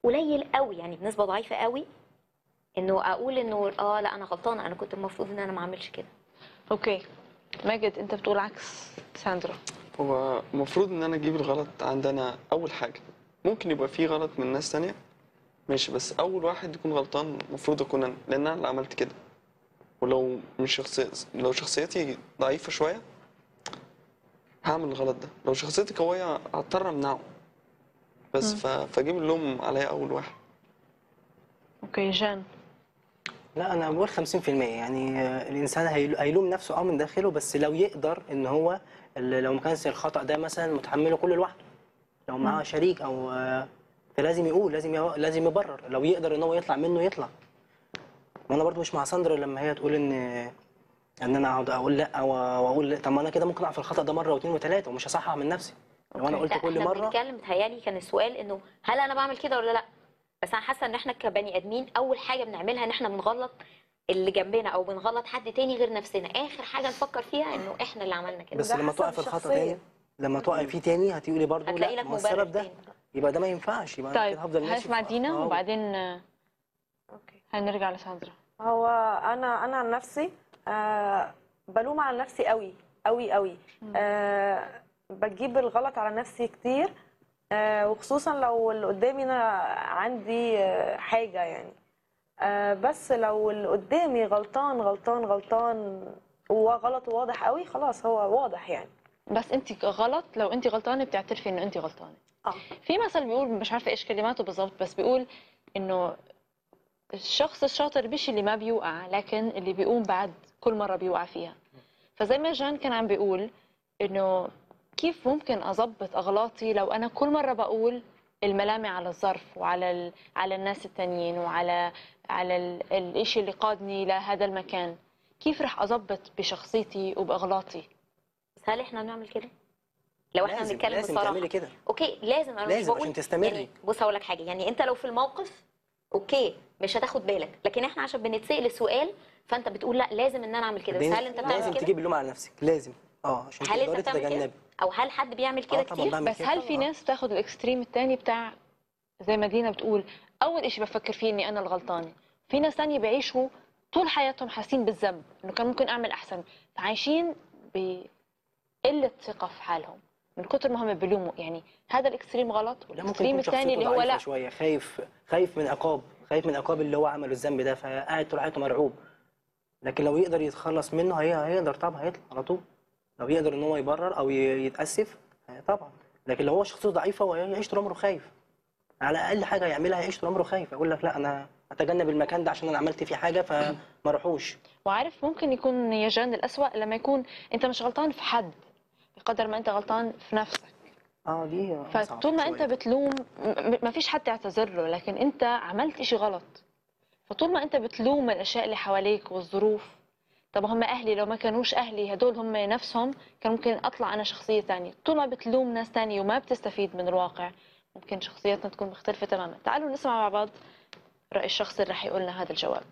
قليل قوي يعني بنسبه ضعيفه قوي انه اقول انه اه لا انا غلطانه انا كنت المفروض ان انا ما اعملش كده اوكي ماجد انت بتقول عكس ساندرا هو المفروض ان انا اجيب الغلط عندنا اول حاجه ممكن يبقى في غلط من ناس تانية ماشي بس اول واحد يكون غلطان المفروض اكون انا لان انا اللي عملت كده ولو مش شخصية لو شخصيتي ضعيفة شوية هعمل الغلط ده لو شخصيتي قوية هضطر امنعه بس ف... فاجيب اللوم عليا اول واحد اوكي جان لا انا بقول 50% يعني آه، الانسان هيل- هيلوم نفسه اه من داخله بس لو يقدر ان هو ال- لو ما كانش الخطا ده مثلا متحمله كله لوحده لو معاه شريك او آه، فلازم يقول لازم يو- لازم يبرر لو يقدر ان هو يطلع منه يطلع وانا برضو مش مع ساندرا لما هي تقول ان ان انا اقعد اقول لا و- واقول لا طب ما انا كده ممكن اقع في الخطا ده مره واثنين وثلاثه ومش هصحح من نفسي لو انا أوكي. قلت لا كل احنا مره بنتكلم متهيألي كان السؤال انه هل انا بعمل كده ولا لا بس انا حاسه ان احنا كبني ادمين اول حاجه بنعملها ان احنا بنغلط اللي جنبنا او بنغلط حد تاني غير نفسنا اخر حاجه نفكر فيها انه احنا اللي عملنا كده بس ده لما حسب تقع في الخطا الشخصية. تاني لما تقع فيه تاني هتقولي برضه هتلاقي لا لك ما هو مبرر السبب ده تاني يبقى ده ما ينفعش يبقى أنا طيب كده هفضل ماشي هنسمع في- دينا آه. وبعدين آه، اوكي هنرجع لساندرا هو انا انا عن نفسي آه بلوم على نفسي قوي قوي قوي آه بجيب الغلط على نفسي كتير آه وخصوصا لو اللي قدامي انا عندي آه حاجه يعني آه بس لو اللي قدامي غلطان غلطان غلطان وغلط واضح قوي خلاص هو واضح يعني بس انت غلط لو انت غلطانه بتعترفي انه انت غلطانه اه في مثل بيقول مش عارفه ايش كلماته بالضبط بس بيقول انه الشخص الشاطر مش اللي ما بيوقع لكن اللي بيقوم بعد كل مره بيوقع فيها فزي ما جان كان عم بيقول انه كيف ممكن اضبط اغلاطي لو انا كل مره بقول الملامه على الظرف وعلى ال... على الناس التانيين وعلى على ال... الاشي اللي قادني لهذا المكان كيف رح اضبط بشخصيتي وباغلاطي بس هل احنا بنعمل كده لو احنا لازم بنتكلم لازم بصراحه تعملي كده اوكي لازم انا مش لازم بقول عشان تستمري. يعني بص هقول لك حاجه يعني انت لو في الموقف اوكي مش هتاخد بالك لكن احنا عشان بنتسال السؤال فانت بتقول لا لازم ان انا اعمل كده بس هل انت لازم بتعمل كده تجيب اللوم على نفسك لازم اه عشان هل انت تقدري بتعمل كده تتجنبي او هل حد بيعمل كده آه طبعاً كتير بعمل بس كده هل طبعاً. في ناس بتاخد الاكستريم الثاني بتاع زي ما دينا بتقول اول إشي بفكر فيه اني انا الغلطانه في ناس ثانيه بيعيشوا طول حياتهم حاسين بالذنب انه كان ممكن اعمل احسن عايشين بقله ثقه في حالهم من كتر ما هم بيلوموا يعني هذا الاكستريم غلط لا ممكن والاكستريم يكون الثاني شخصيته اللي هو ضعيفة لا شويه خايف خايف من عقاب خايف من عقاب اللي هو عمله الذنب ده فقاعد طول حياته مرعوب لكن لو يقدر يتخلص منه هي هيقدر طبعا هيطلع على طول لو يقدر ان هو يبرر او ي- يتاسف هي طبعا لكن لو هو شخصيته ضعيفه ويعيش طول عمره خايف على اقل حاجه يعملها هيعيش طول عمره خايف يقول لك لا انا اتجنب المكان ده عشان انا عملت فيه حاجه فما اروحوش وعارف ممكن يكون يجان الأسوأ لما يكون انت مش غلطان في حد بقدر ما انت غلطان في نفسك اه دي أصعب فطول ما انت شوية. بتلوم م- ما فيش حد يعتذر له لكن انت عملت اشي غلط فطول ما انت بتلوم الاشياء اللي حواليك والظروف طب هم اهلي لو ما كانوش اهلي هدول هم نفسهم كان ممكن اطلع انا شخصيه ثانيه طول ما بتلوم ناس ثانيه وما بتستفيد من الواقع ممكن شخصيتنا تكون مختلفه تماما تعالوا نسمع مع بعض راي الشخص اللي رح يقول لنا هذا الجواب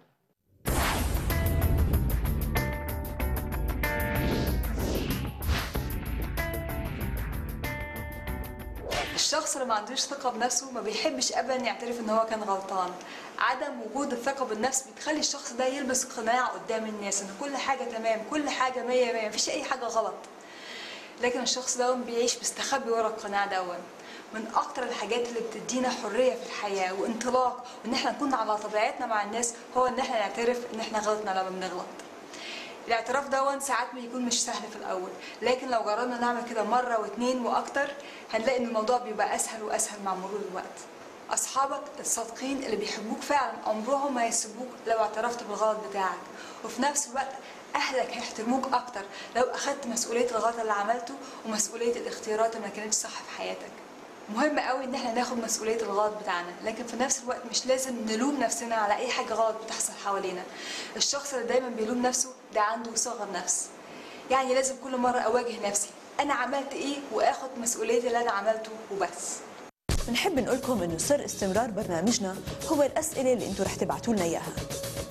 الشخص اللي ما عندوش ثقة بنفسه ما بيحبش أبدا يعترف إن هو كان غلطان عدم وجود الثقة بالنفس بتخلي الشخص ده يلبس قناع قدام الناس إن كل حاجة تمام كل حاجة مية مية مفيش أي حاجة غلط لكن الشخص ده بيعيش مستخبي ورا القناع دون من أكتر الحاجات اللي بتدينا حرية في الحياة وانطلاق وإن احنا نكون على طبيعتنا مع الناس هو إن احنا نعترف إن احنا غلطنا لما بنغلط الاعتراف ده ساعات بيكون مش سهل في الاول لكن لو جربنا نعمل كده مره واتنين واكتر هنلاقي ان الموضوع بيبقى اسهل واسهل مع مرور الوقت اصحابك الصادقين اللي بيحبوك فعلا عمرهم ما هيسيبوك لو اعترفت بالغلط بتاعك وفي نفس الوقت اهلك هيحترموك اكتر لو اخدت مسؤوليه الغلط اللي عملته ومسؤوليه الاختيارات اللي ما كانتش صح في حياتك مهم قوي ان احنا ناخد مسؤوليه الغلط بتاعنا لكن في نفس الوقت مش لازم نلوم نفسنا على اي حاجه غلط بتحصل حوالينا الشخص اللي دايما بيلوم نفسه ده عنده صغر نفس يعني لازم كل مره اواجه نفسي انا عملت ايه واخد مسؤوليه اللي انا عملته وبس بنحب نقول لكم انه سر استمرار برنامجنا هو الاسئله اللي انتم رح تبعتوا لنا اياها